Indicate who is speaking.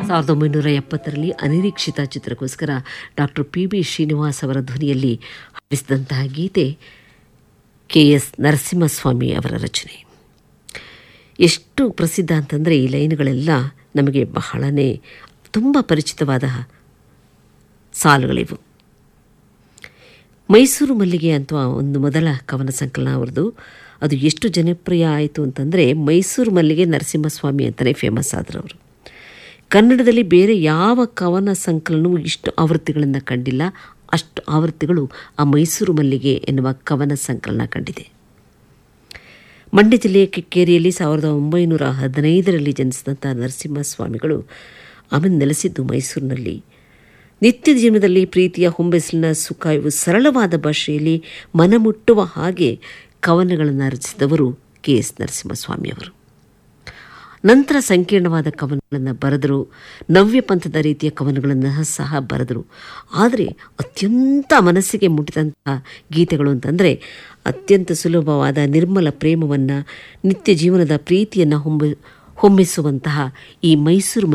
Speaker 1: ಸಾವಿರದ ಒಂಬೈನೂರ ಎಪ್ಪತ್ತರಲ್ಲಿ ಅನಿರೀಕ್ಷಿತ ಚಿತ್ರಕ್ಕೋಸ್ಕರ ಡಾಕ್ಟರ್ ಪಿ ಬಿ ಶ್ರೀನಿವಾಸ್ ಅವರ ಧ್ವನಿಯಲ್ಲಿ ಹಾಡಿಸಿದಂತಹ ಗೀತೆ ಕೆ ಎಸ್ ನರಸಿಂಹಸ್ವಾಮಿ ಅವರ ರಚನೆ ಎಷ್ಟು ಪ್ರಸಿದ್ಧ ಅಂತಂದರೆ ಈ ಲೈನ್ಗಳೆಲ್ಲ ನಮಗೆ ಬಹಳನೇ ತುಂಬ ಪರಿಚಿತವಾದ ಸಾಲುಗಳಿವು ಮೈಸೂರು ಮಲ್ಲಿಗೆ ಅಂತ ಒಂದು ಮೊದಲ ಕವನ ಸಂಕಲನ ಅವ್ರದ್ದು ಅದು ಎಷ್ಟು ಜನಪ್ರಿಯ ಆಯಿತು ಅಂತಂದರೆ ಮೈಸೂರು ಮಲ್ಲಿಗೆ ನರಸಿಂಹಸ್ವಾಮಿ ಅಂತಲೇ ಫೇಮಸ್ ಆದರು ಅವರು ಕನ್ನಡದಲ್ಲಿ ಬೇರೆ ಯಾವ ಕವನ ಸಂಕಲನವೂ ಇಷ್ಟು ಆವೃತ್ತಿಗಳನ್ನು ಕಂಡಿಲ್ಲ ಅಷ್ಟು ಆವೃತ್ತಿಗಳು ಆ ಮೈಸೂರು ಮಲ್ಲಿಗೆ ಎನ್ನುವ ಕವನ ಸಂಕಲನ ಕಂಡಿದೆ ಮಂಡ್ಯ ಜಿಲ್ಲೆಯ ಕಿಕ್ಕೇರಿಯಲ್ಲಿ ಸಾವಿರದ ಒಂಬೈನೂರ ಹದಿನೈದರಲ್ಲಿ ಜನಿಸಿದಂಥ ನರಸಿಂಹಸ್ವಾಮಿಗಳು ಆಮೇಲೆ ನೆಲೆಸಿದ್ದು ಮೈಸೂರಿನಲ್ಲಿ ನಿತ್ಯ ಜೀವನದಲ್ಲಿ ಪ್ರೀತಿಯ ಹೊಂಬೆಸಲಿನ ಸುಖ ಇವು ಸರಳವಾದ ಭಾಷೆಯಲ್ಲಿ ಮನಮುಟ್ಟುವ ಹಾಗೆ ಕವನಗಳನ್ನು ರಚಿಸಿದವರು ಕೆ ಎಸ್ ನರಸಿಂಹಸ್ವಾಮಿಯವರು ನಂತರ ಸಂಕೀರ್ಣವಾದ ಕವನಗಳನ್ನು ಬರೆದರು ನವ್ಯ ಪಂಥದ ರೀತಿಯ ಕವನಗಳನ್ನು ಸಹ ಬರೆದರು ಆದರೆ ಅತ್ಯಂತ ಮನಸ್ಸಿಗೆ ಮುಟ್ಟಿದಂತಹ ಗೀತೆಗಳು ಅಂತಂದರೆ ಅತ್ಯಂತ ಸುಲಭವಾದ ನಿರ್ಮಲ ಪ್ರೇಮವನ್ನು ನಿತ್ಯ ಜೀವನದ ಪ್ರೀತಿಯನ್ನು ಹೊಂಬ ಹೊಮ್ಮಿಸುವಂತಹ ಈ ಮೈಸೂರು